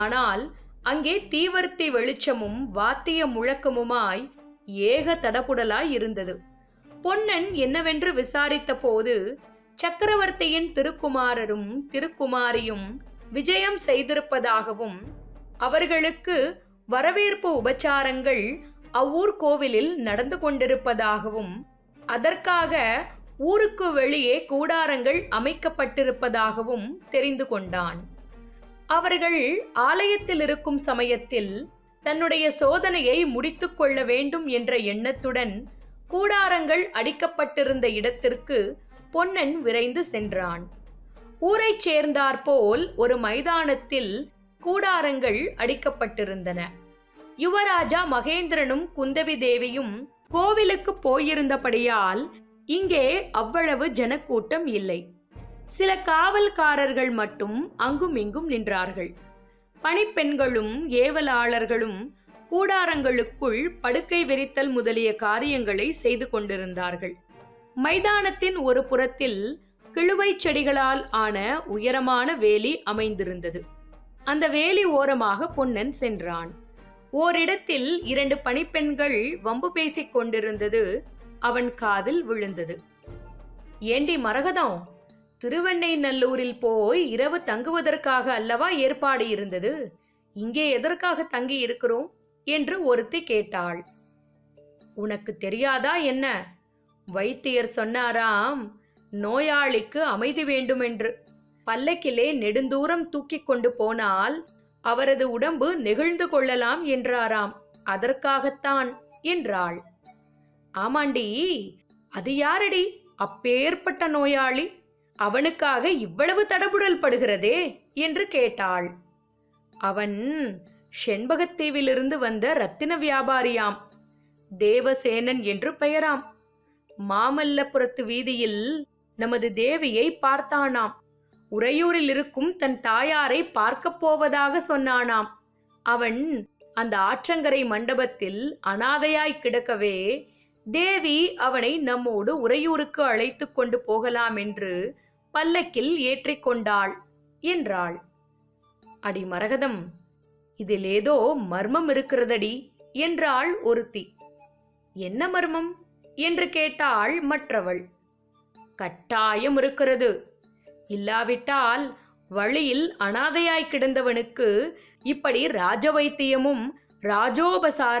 ஆனால் அங்கே தீவர்த்தி வெளிச்சமும் வாத்திய முழக்கமுமாய் ஏக தடபுடலாய் இருந்தது பொன்னன் என்னவென்று விசாரித்த போது சக்கரவர்த்தியின் திருக்குமாரரும் திருக்குமாரியும் விஜயம் செய்திருப்பதாகவும் அவர்களுக்கு வரவேற்பு உபச்சாரங்கள் அவ்வூர் கோவிலில் நடந்து கொண்டிருப்பதாகவும் அதற்காக ஊருக்கு வெளியே கூடாரங்கள் அமைக்கப்பட்டிருப்பதாகவும் தெரிந்து கொண்டான் அவர்கள் ஆலயத்தில் இருக்கும் சமயத்தில் தன்னுடைய சோதனையை முடித்துக் கொள்ள வேண்டும் என்ற எண்ணத்துடன் கூடாரங்கள் அடிக்கப்பட்டிருந்த இடத்திற்கு பொன்னன் விரைந்து சென்றான் ஊரைச் சேர்ந்தாற்போல் ஒரு மைதானத்தில் கூடாரங்கள் அடிக்கப்பட்டிருந்தன யுவராஜா மகேந்திரனும் குந்தவி தேவியும் கோவிலுக்கு போயிருந்தபடியால் இங்கே அவ்வளவு ஜனக்கூட்டம் இல்லை சில காவல்காரர்கள் மட்டும் அங்கும் இங்கும் நின்றார்கள் பணிப்பெண்களும் ஏவலாளர்களும் கூடாரங்களுக்குள் படுக்கை விரித்தல் முதலிய காரியங்களை செய்து கொண்டிருந்தார்கள் மைதானத்தின் ஒரு புறத்தில் கிழுவைச் செடிகளால் ஆன உயரமான வேலி அமைந்திருந்தது அந்த வேலி ஓரமாக பொன்னன் சென்றான் ஓரிடத்தில் இரண்டு பணிப்பெண்கள் வம்பு பேசிக் கொண்டிருந்தது அவன் காதில் விழுந்தது ஏண்டி மரகதம் திருவெண்ணைநல்லூரில் போய் இரவு தங்குவதற்காக அல்லவா ஏற்பாடு இருந்தது இங்கே எதற்காக தங்கி இருக்கிறோம் என்று ஒருத்தி கேட்டாள் உனக்கு தெரியாதா என்ன வைத்தியர் சொன்னாராம் நோயாளிக்கு அமைதி வேண்டுமென்று பல்லக்கிலே நெடுந்தூரம் தூக்கிக் கொண்டு போனால் அவரது உடம்பு நெகிழ்ந்து கொள்ளலாம் என்றாராம் அதற்காகத்தான் என்றாள் ஆமாண்டி அது யாரடி அப்பேற்பட்ட நோயாளி அவனுக்காக இவ்வளவு தடபுடல் படுகிறதே என்று கேட்டாள் அவன் செண்பகத்தீவிலிருந்து வந்த ரத்தின வியாபாரியாம் தேவசேனன் என்று பெயராம் மாமல்லபுரத்து வீதியில் நமது தேவியை பார்த்தானாம் உறையூரில் இருக்கும் தன் தாயாரை பார்க்கப் போவதாக சொன்னானாம் அவன் அந்த ஆற்றங்கரை மண்டபத்தில் அனாதையாய் கிடக்கவே தேவி அவனை நம்மோடு உறையூருக்கு அழைத்து கொண்டு போகலாம் என்று பல்லக்கில் ஏற்றிக்கொண்டாள் என்றாள் அடி மரகதம் இதில் ஏதோ மர்மம் இருக்கிறதடி என்றாள் ஒருத்தி என்ன மர்மம் என்று கேட்டாள் மற்றவள் கட்டாயம் இருக்கிறது இல்லாவிட்டால் வழியில் அனாதையாய் கிடந்தவனுக்கு இப்படி ராஜவைத்தியமும் ராஜோபசார